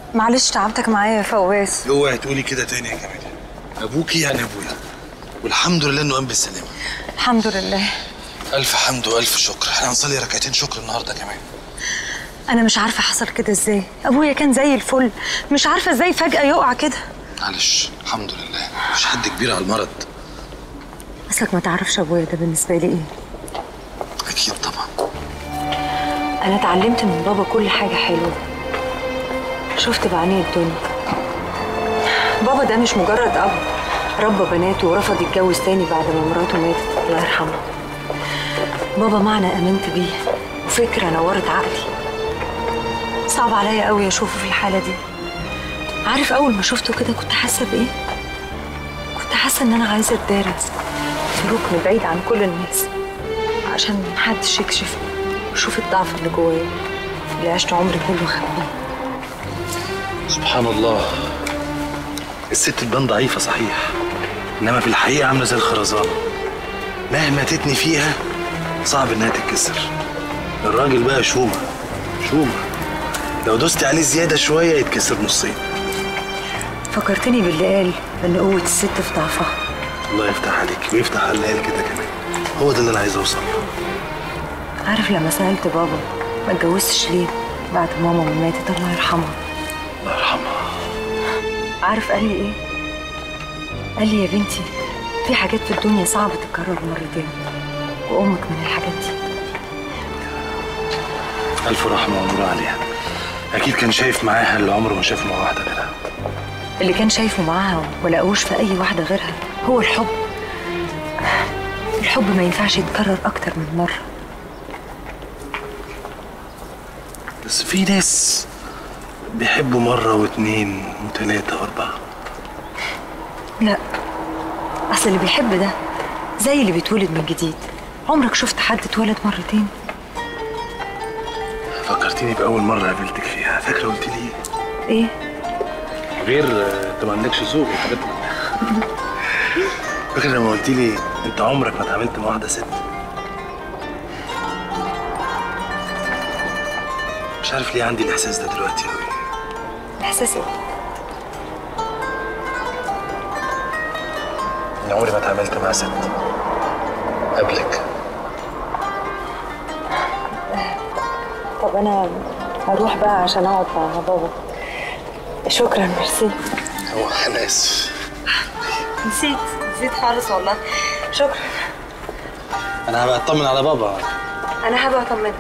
معلش تعبتك معايا يا فواز اوعي تقولي كده تاني يا جميل ابوكي يعني ابويا والحمد لله انه قام بالسلامه الحمد لله الف حمد والف شكر احنا هنصلي ركعتين شكر النهارده كمان انا مش عارفه حصل كده ازاي ابويا كان زي الفل مش عارفه ازاي فجاه يقع كده معلش الحمد لله مش حد كبير على المرض اصلك ما تعرفش ابويا ده بالنسبه لي ايه اكيد طبعا انا اتعلمت من بابا كل حاجه حلوه شفت بعيني الدنيا بابا ده مش مجرد اب ربى بناته ورفض يتجوز تاني بعد ما مراته ماتت الله يرحمها بابا معنى امنت بيه وفكره نورت عقلي صعب عليا قوي اشوفه في الحاله دي عارف اول ما شفته كده كنت حاسه بايه كنت حاسه ان انا عايزه اتدارس في ركن بعيد عن كل الناس عشان محدش يكشفني ويشوف الضعف اللي جوايا اللي عشت عمري كله خبيه سبحان الله الست تبان ضعيفة صحيح إنما في الحقيقة عاملة زي الخرزانة مهما تتني فيها صعب إنها تتكسر الراجل بقى شومة شومة لو دوست عليه زيادة شوية يتكسر نصين فكرتني باللي قال ان قوه الست في ضعفها الله يفتح عليك ويفتح على العيال كده كمان هو ده اللي أنا عايز أوصل له عارف لما سالت بابا ما اتجوزتش ليه بعد ماما ما ماتت الله يرحمها الله يرحمها عارف قال لي ايه قال لي يا بنتي في حاجات في الدنيا صعب تتكرر مرتين وامك من الحاجات دي ألف رحمة ونور عليها أكيد كان شايف معاها اللي عمره ما شاف مع واحدة كده اللي كان شايفه معاها وما لقوش في اي واحده غيرها هو الحب الحب ما ينفعش يتكرر اكتر من مره بس في ناس بيحبوا مرة واتنين وتلاتة وأربعة لا اصل اللي بيحب ده زي اللي بيتولد من جديد عمرك شفت حد اتولد مرتين فكرتيني بأول مرة قابلتك فيها فاكرة قلت لي إيه؟ ايه غير آه، انت ما عندكش ذوق وحاجات من- فاكر لما قلت لي انت عمرك ما اتعاملت مع واحده ست مش عارف ليه عندي الاحساس ده دلوقتي قوي احساس ايه اني عمري ما اتعاملت مع ست قبلك طب انا هروح بقى عشان اقعد مع بابا شكرا ميرسي هو انا اسف نسيت نسيت خالص والله شكرا انا هبقى اطمن على بابا انا هبقى اطمنك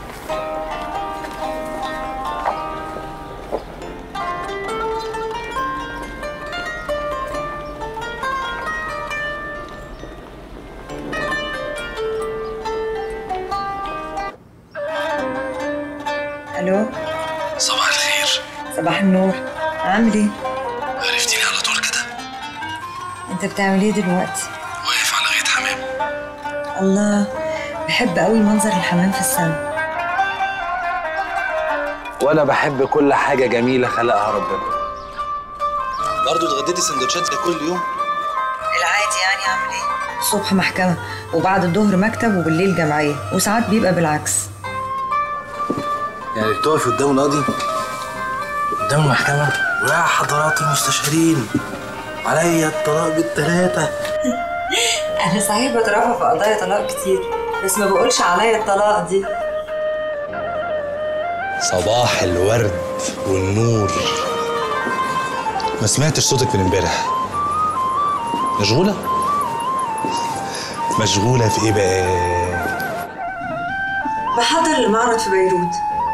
الو صباح الخير صباح النور عامل ايه عرفتيني على طول كده انت بتعمل ايه دلوقتي واقف على غايه حمام الله بحب قوي منظر الحمام في السماء وانا بحب كل حاجه جميله خلقها ربنا برضه اتغديتي سندوتشات زي كل يوم العادي يعني اعمل ايه الصبح محكمة وبعد الظهر مكتب وبالليل جمعية وساعات بيبقى بالعكس يعني بتقفي قدام القاضي قدام المحكمة ويا حضرات المستشارين عليا الطلاق بالتلاتة أنا صحيح بترافع في قضايا طلاق كتير بس ما بقولش عليا الطلاق دي صباح الورد والنور ما سمعتش صوتك من امبارح مشغولة؟ مشغولة في ايه بقى؟ بحضر المعرض في بيروت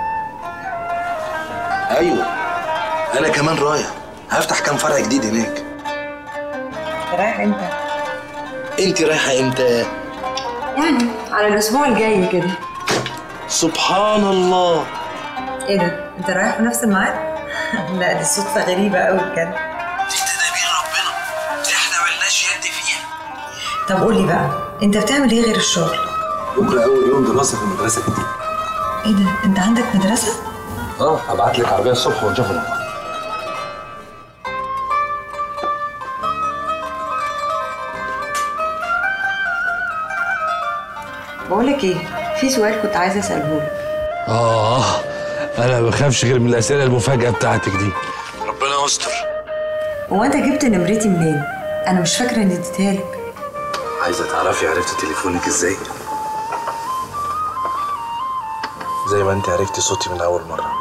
ايوه انا كمان رايح هفتح كام فرع جديد هناك رايح امتى؟ انت رايحة امتى؟ يعني على الأسبوع الجاي كده سبحان الله ايه ده؟ أنت رايح في نفس الميعاد؟ لا دي صدفة غريبة قوي بجد دي تدابير ربنا احنا ملناش يد فيها طب قولي بقى أنت بتعمل ايه غير الشغل؟ بكره اول يوم دراسه في المدرسه الجديده ايه ده؟ أنت عندك مدرسة؟ اه هبعت لك عربيه الصبح ونشوفها مع بعض بقولك ايه؟ في سؤال كنت عايزة أسأله لك آه انا ما بخافش غير من الاسئله المفاجاه بتاعتك دي ربنا يستر هو انت جبت نمرتي منين؟ انا مش فاكره اني اديتها لك عايزه تعرفي عرفت تليفونك ازاي زي ما انت عرفتي صوتي من اول مره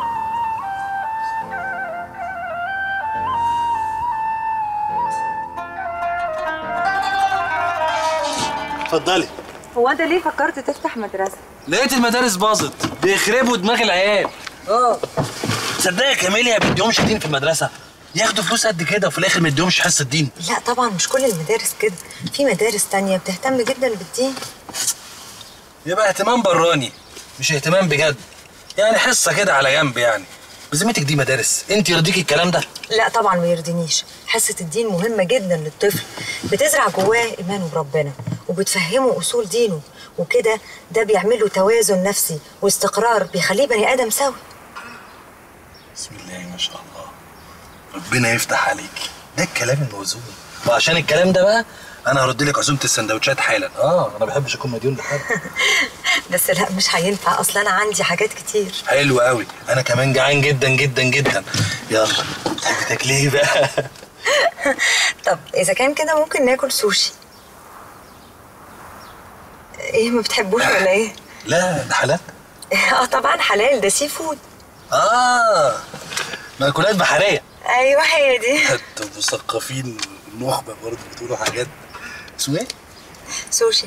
اتفضلي هو انت ليه فكرت تفتح مدرسه؟ لقيت المدارس باظت بيخربوا دماغ العيال اه تصدقي يا كاميليا بيديهمش دين في المدرسه ياخدوا فلوس قد كده وفي الاخر ما يديهمش حصه دين لا طبعا مش كل المدارس كده في مدارس تانية بتهتم جدا بالدين يبقى اهتمام براني مش اهتمام بجد يعني حصه كده على جنب يعني بذمتك دي مدارس انت يرضيكي الكلام ده لا طبعا ما يرضينيش حصة الدين مهمة جدا للطفل بتزرع جواه إيمانه بربنا وبتفهمه أصول دينه وكده ده بيعمله توازن نفسي واستقرار بيخليه بني آدم سوي بسم الله ما شاء الله ربنا يفتح عليكي ده الكلام الموزون وعشان الكلام ده بقى انا هرد لك عزومه السندوتشات حالا اه انا ما بحبش اكون مديون لحد بس لا مش هينفع أصل أنا عندي حاجات كتير حلو قوي انا كمان جعان جدا جدا جدا يلا تحبي تاكلي ايه بقى طب إذا كان كده ممكن ناكل سوشي إيه ما بتحبوش ولا إيه؟ لا ده حلال اه طبعا حلال ده سي فود اه مأكولات بحريه ايوه هي دي انتوا مثقفين النخبه برضه بتقولوا حاجات اسمه ايه؟ سوشي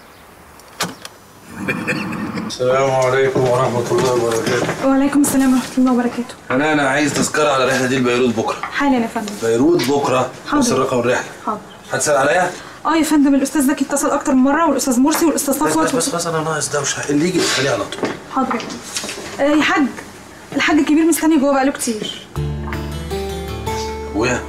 السلام عليكم ورحمه الله وبركاته وعليكم السلام ورحمة الله وبركاته انا انا عايز تذكره على الرحله دي لبيروت بكره حالا يا فندم بيروت بكره حاضر. نفس الرقم الرحله حاضر هتسال عليا؟ اه يا فندم الاستاذ زكي اتصل اكتر من مرة والاستاذ مرسي والاستاذ بس بس صفوت بس, بس انا ناقص دوشه اللي يجي تخليه على طول حاضر يا فندم آه يا حاج الحاج الكبير مستني جوه بقاله كتير ابويا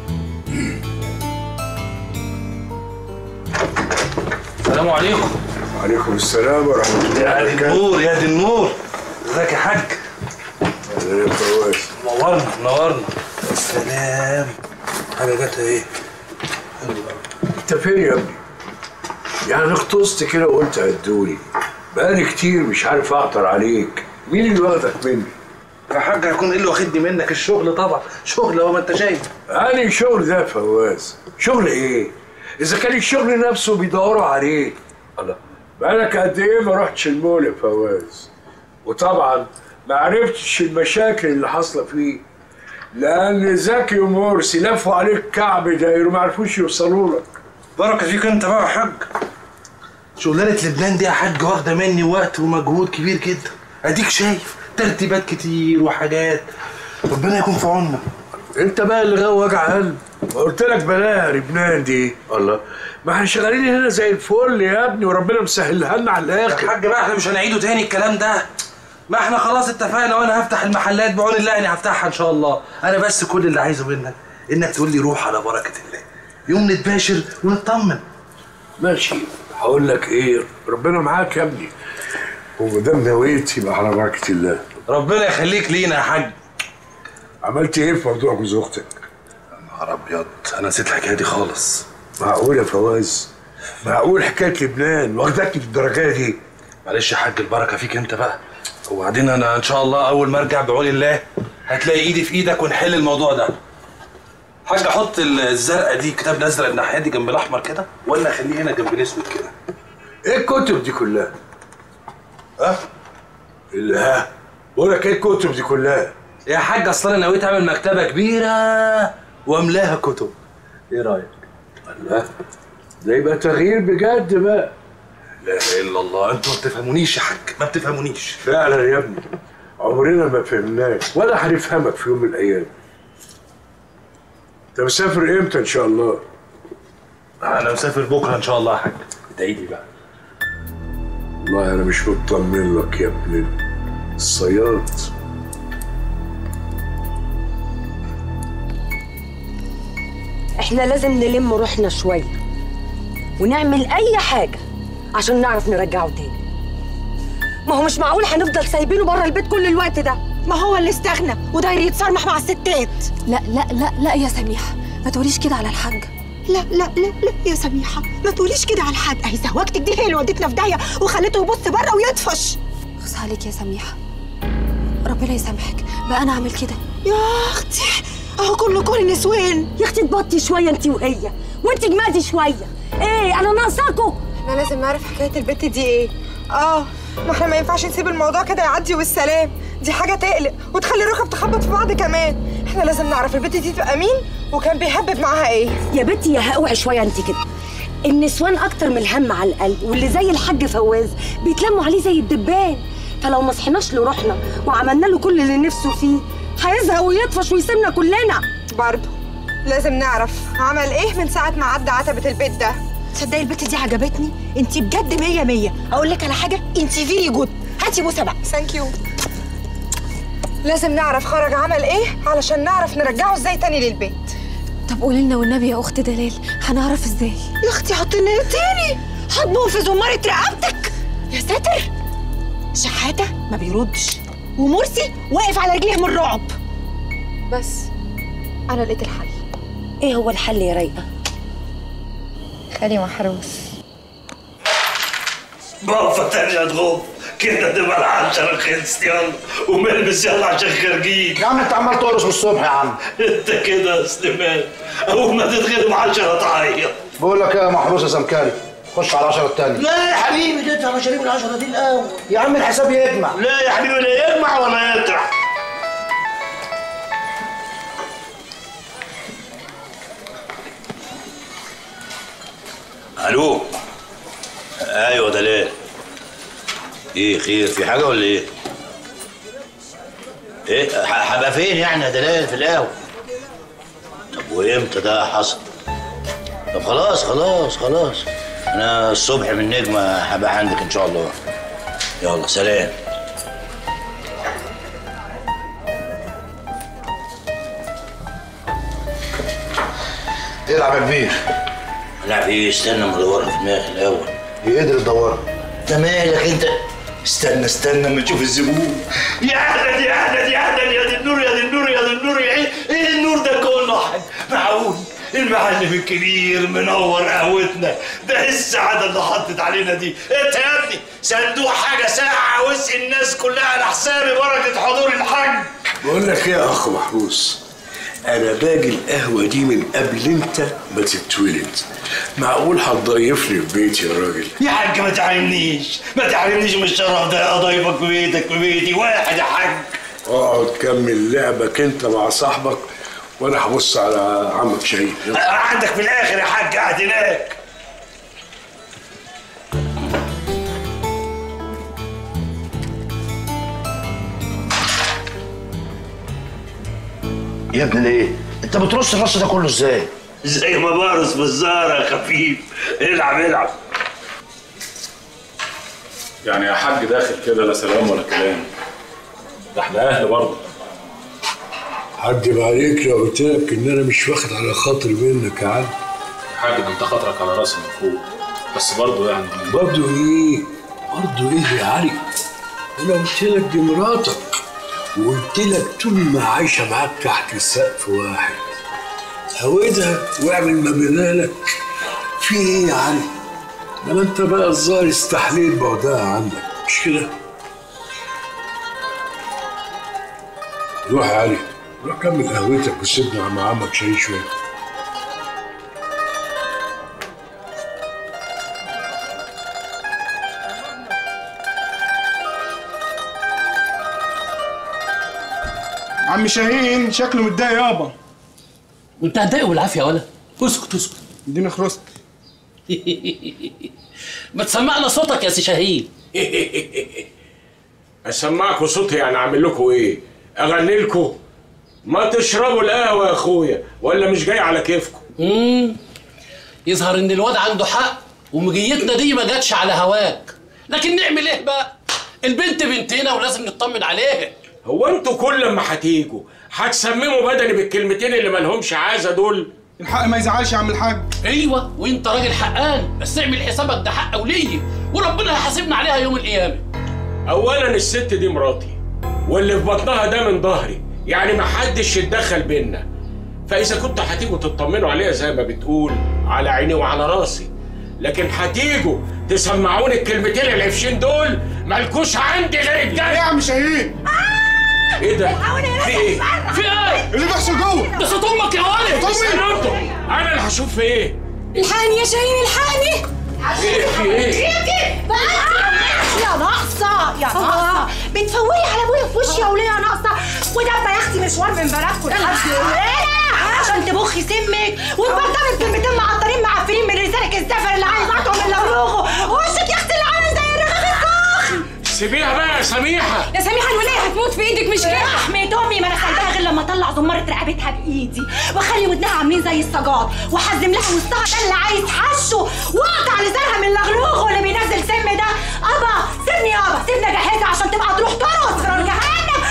السلام عليكم عليكم السلام ورحمة الله يا دي وبركاته النور يا دي النور ازيك يا حاج أهلا يا فواز نورنا نورنا يا سلام حاجه جاتها ايه؟ أنت فين يا ابني؟ يعني اختصت كده وقلت هدولي بقالي كتير مش عارف أعطر عليك مين اللي واخدك مني؟ يا حاج هيكون ايه اللي واخدني منك الشغل طبعا شغل هو ما انت شايف أنا شغل ده يا فواز شغل إيه؟ إذا كان الشغل نفسه بيدوروا عليه الله بقالك قد إيه ما رحتش المول يا فواز وطبعا ما عرفتش المشاكل اللي حاصلة فيه لأن زكي ومرسي لفوا عليك كعب داير وما عرفوش يوصلوا لك بركه فيك انت بقى يا حاج شغلانه لبنان دي يا حاج واخده مني وقت ومجهود كبير جدا اديك شايف ترتيبات كتير وحاجات ربنا يكون في عوننا انت بقى اللي غاوي وجع قلب ما قلت لك بلاها لبنان دي الله ما احنا شغالين هنا زي الفل يا ابني وربنا مسهلها لنا على يا الاخر حاج بقى احنا مش هنعيده تاني الكلام ده ما احنا خلاص اتفقنا وانا هفتح المحلات بعون الله اني هفتحها ان شاء الله انا بس كل اللي عايزه منك انك تقول لي روح على بركه الله يوم نتباشر ونطمن ماشي هقول لك ايه ربنا معاك يا ابني وما دام نويت يبقى على بركه الله ربنا يخليك لينا يا حاج عملت ايه في موضوع جوز اختك نهار ابيض انا نسيت الحكايه دي خالص معقول يا فواز معقول حكايه لبنان واخدك للدرجه دي معلش يا حاج البركه فيك انت بقى وبعدين انا ان شاء الله اول ما ارجع بعون الله هتلاقي ايدي في ايدك ونحل الموضوع ده حاج احط الزرقاء دي الكتاب الازرق الناحيه دي جنب الاحمر كده ولا اخليه هنا جنب الاسود كده ايه الكتب دي كلها ها اللي ها بقول لك ايه الكتب دي كلها يا حاج اصل انا نويت اعمل مكتبه كبيره واملاها كتب ايه رايك الله ده يبقى تغيير بجد بقى لا اله الا الله انتوا ما بتفهمونيش يا حاج ما بتفهمونيش فعلا يا ابني عمرنا ما فهمناك ولا هنفهمك في يوم من الايام انت مسافر امتى ان شاء الله انا مسافر بكره ان شاء الله يا حاج ادعي لي بقى والله انا مش مطمن لك يا ابن الصياد احنا لازم نلم روحنا شوية ونعمل أي حاجة عشان نعرف نرجعه تاني ما هو مش معقول هنفضل سايبينه بره البيت كل الوقت ده ما هو اللي استغنى وداير يتصرمح مع الستات لا لا لا لا يا سميحة ما تقوليش كده على الحاج لا لا لا لا يا سميحة ما تقوليش كده على الحاج اهي زواجتك دي هي اللي ودتنا في داهية وخلته يبص بره ويطفش خص عليك يا سميحة ربنا يسامحك بقى انا اعمل كده يا اختي اهو كله كل نسوان يا اختي تبطي شويه انت وهي وانت جمادي شويه ايه انا ناقصاكوا احنا لازم نعرف حكايه البت دي ايه اه ما احنا ما ينفعش نسيب الموضوع كده يعدي والسلام دي حاجه تقلق وتخلي الركب تخبط في بعض كمان احنا لازم نعرف البت دي تبقى مين وكان بيهبب معاها ايه يا بنتي يا اوعي شويه انت كده النسوان اكتر من الهم على القلب واللي زي الحاج فواز بيتلموا عليه زي الدبان فلو ما صحيناش لروحنا وعملنا له كل اللي نفسه فيه هيزهق ويطفش ويسيبنا كلنا برضه لازم نعرف عمل ايه من ساعه ما عدى عتبه البيت ده تصدقي البت دي عجبتني انت بجد مية مية اقول لك على حاجه انت فيري جود هاتي بوسه بقى ثانك يو لازم نعرف خرج عمل ايه علشان نعرف نرجعه ازاي تاني للبيت طب قولي لنا والنبي يا اخت دلال هنعرف ازاي يا اختي حطينا تاني حضنه في زمارة رقبتك يا ساتر شحاتة ما بيردش ومرسي واقف على رجليه من الرعب بس انا لقيت الحل ايه هو الحل يا رايقه خالي محروس بقفة تانية تغوب كده تبقى العشرة خلصت يلا وملبس يلا عشان خارجين يا عم انت عمال تقرص من الصبح يا عم انت كده يا سليمان اول ما تتغلب عشرة تعيط بقول لك ايه يا محروس يا سمكري خش على العشرة التانية لا يا حبيبي تدفع مشاريب العشرة دي الاول يا عم الحساب يجمع لا يا حبيبي لا يجمع ولا يطرح الو ايوه دلال ايه خير في حاجه ولا ايه ايه ح- هبقى فين يعني يا دلال في القهوه طب وامتى ده حصل طب خلاص خلاص خلاص انا الصبح من نجمه هبقى عندك ان شاء الله يلا سلام العب يا كبير لا ايه استنى ما ادورها في دماغي الاول هي قدر تدورها انت مالك انت استنى استنى اما نشوف الزبون يا اهلا يا اهلا يا اهلا يا دي النور يا دي النور يا دي النور يا ايه ايه النور ده كله حاج معقول المعلم الكبير منور قهوتنا ده ايه السعاده اللي حطت علينا دي انت يا ابني صندوق حاجه ساعه واسقي الناس كلها على حسابي بركه حضور الحاج بقول لك ايه يا اخ محروس انا باجي القهوه دي من قبل انت ما تتولد معقول هتضيفني في بيتي يا راجل يا حاج ما تعلمنيش ما تعلمنيش من الشرف ده اضيفك في بيتك في بيتي واحد يا حاج اقعد كمل لعبك انت مع صاحبك وانا هبص على عمك شهيد يلا. عندك في الاخر يا حاج قاعد هناك يا ابني ليه؟ انت بترص الرص ده كله ازاي؟ زي ما بارس بالزهرة يا خفيف العب العب يعني يا حاج داخل كده لا سلام ولا كلام ده احنا اهل برضه هكدب عليك لو قلت لك ان انا مش واخد على خاطري منك يا عم يا حاج ده انت خاطرك على راسي من فوق بس برضه يعني برضه ايه برضه ايه يا علي انا قلت لك دي مراتك وقلت لك طول ما عايشه معاك تحت سقف واحد هودها واعمل ما بينالك في ايه يا علي لما انت بقى الظاهر استحليت بعدها عنك مش كده روح يا علي روح كمل قهوتك وسيبنا مع عمك شاي شويه عم شاهين شكله متضايق يابا وانت هتضايقه بالعافيه ولا اسكت اسكت اديني خرست ما تسمعنا صوتك يا سي شاهين اسمعكوا صوتي يعني اعمل لكم ايه اغني لكم ما تشربوا القهوه يا اخويا ولا مش جاي على كيفكم امم يظهر ان الواد عنده حق ومجيتنا دي ما جاتش على هواك لكن نعمل ايه بقى البنت بنتنا ولازم نطمن عليها هو انتوا كل ما هتيجوا هتسمموا بدني بالكلمتين اللي مالهمش عازه دول الحق ما يزعلش يا عم الحاج ايوه وانت راجل حقان بس اعمل حسابك ده حق ولي وربنا هيحاسبنا عليها يوم القيامه اولا الست دي مراتي واللي في بطنها ده من ظهري يعني ما حدش يتدخل بينا فاذا كنتوا هتيجوا تطمنوا عليها زي ما بتقول على عيني وعلى راسي لكن هتيجوا تسمعوني الكلمتين العفشين دول مالكوش عندي غير ايه يا الجد عم شاهين ايه ده؟ في ايه؟ في ايه؟ اللي بيحصل جوه ده صوت امك يا ولد استنوا انا اللي هشوف في ايه؟ الحقني يا شاهين الحقني ايه في ايه؟ يا ناقصة يا ناقصة بتفوري على ابويا في وشي يا وليه يا ناقصة وده يا اختي مشوار من بلدكم لحد هنا عشان تبخي سمك وتبطلي كلمتين معطرين معفرين من لسانك الزفر اللي عايز اعطهم من لوروغه وشك يا اختي اللي عامل زي الرغيف الكخ سيبيها بقى يا سميحه يا سميحه الوليه هتموت في ايدك مش كده رحمة امي ما انا سايباها غير لما اطلع زمرة رقبتها بايدي واخلي ودنها عاملين زي السجاد واحزم لها وسطها ده اللي عايز حشه واقطع لسانها من لغلوغه اللي بينزل سم ده ابا سيبني يابا سيبني اجهزها عشان تبقى تروح ترقص في نار جهنم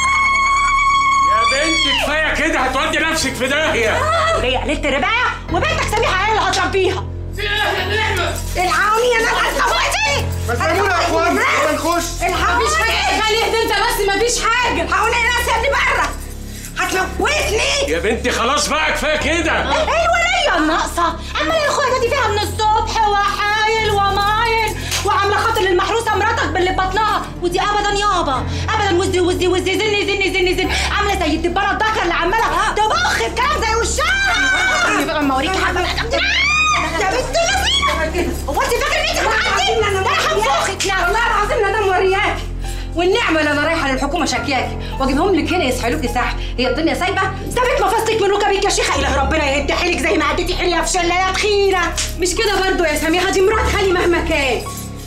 يا بنت كفايه كده هتودي نفسك في داهيه وليه قلت الرباية وبنتك سميحه هي اللي هتربيها في ايه يا نعمه؟ الحقوني يا ناس هتموتني ما تسيبونا يا اخوان ما نخش الحقوني مفيش حاجه خليه اهدى انت بس مفيش حاجه الحقوني يا ناس يا ابني بره هتموتني يا بنتي خلاص بقى كفايه كده ايه الولية الناقصة؟ عمالة يا اخويا دي فيها من الصبح وحايل ومايل وعاملة خاطر للمحروسة مراتك باللي في بطنها ودي ابدا يابا ابدا وزي وزي وزي زني زني زني زني عاملة زي الدبانة الضخة اللي عمالة تبخ الكلام زي وشها بقى اما اوريكي حاجة يا بنت لذينة هو انت فاكرة ان انت بتعدي؟ ده انا هنفخك لا والله العظيم لا ده مورياكي والنعمه اللي انا رايحه للحكومه شاكياكي واجيبهم لك هنا يسحلوكي سحل هي الدنيا سايبه سابت مفاصلك من ركبك يا شيخه اله ربنا يهد حيلك زي ما عديتي حيلها في شله يا تخينه مش كده برضو يا سميحه دي مرات خالي مهما كان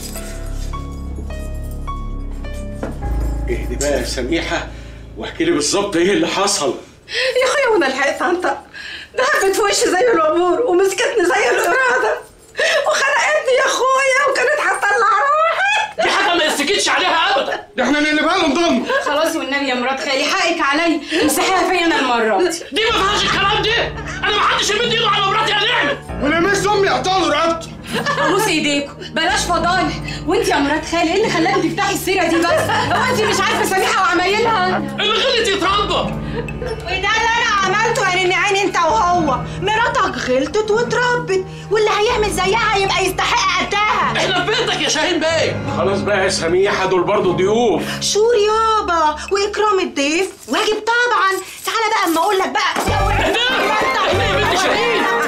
اهدي بقى يا سميحه واحكي لي بالظبط ايه اللي حصل يا اخويا وانا لحقت انطق دهبت في وشي زي العبور ومسكتني زي الاراده وخنقتني يا اخويا وكانت هتطلع روحي دي حاجه ما يستكتش عليها ابدا ده احنا نقلبها لهم ضم خلاص والنبي يا مرات خالي حقك علي امسحيها فيا انا المره دي دي ما فيهاش الكلام ده انا ما حدش يمد ايده على مراتي يا نعمه ولمس امي قطع له رقبته ابوس ايديكم بلاش فضايح وانت يا مرات خالي ايه اللي خلاكي تفتحي السيره دي بس هو انت مش عارفه سميحه وعمايلها اللي غلط يتربى وده اللي انا عملته يا نني عين انت وهو مراتك غلطت واتربت واللي هيعمل زيها يبقى يستحق قدها احنا في بيتك يا شاهين بيه خلاص بقى يا سميحه دول برضو ضيوف شور يابا واكرام الضيف واجب طبعا تعالى بقى اما اقول لك بقى يا ولد اهدى اهدى يا بنت شاهين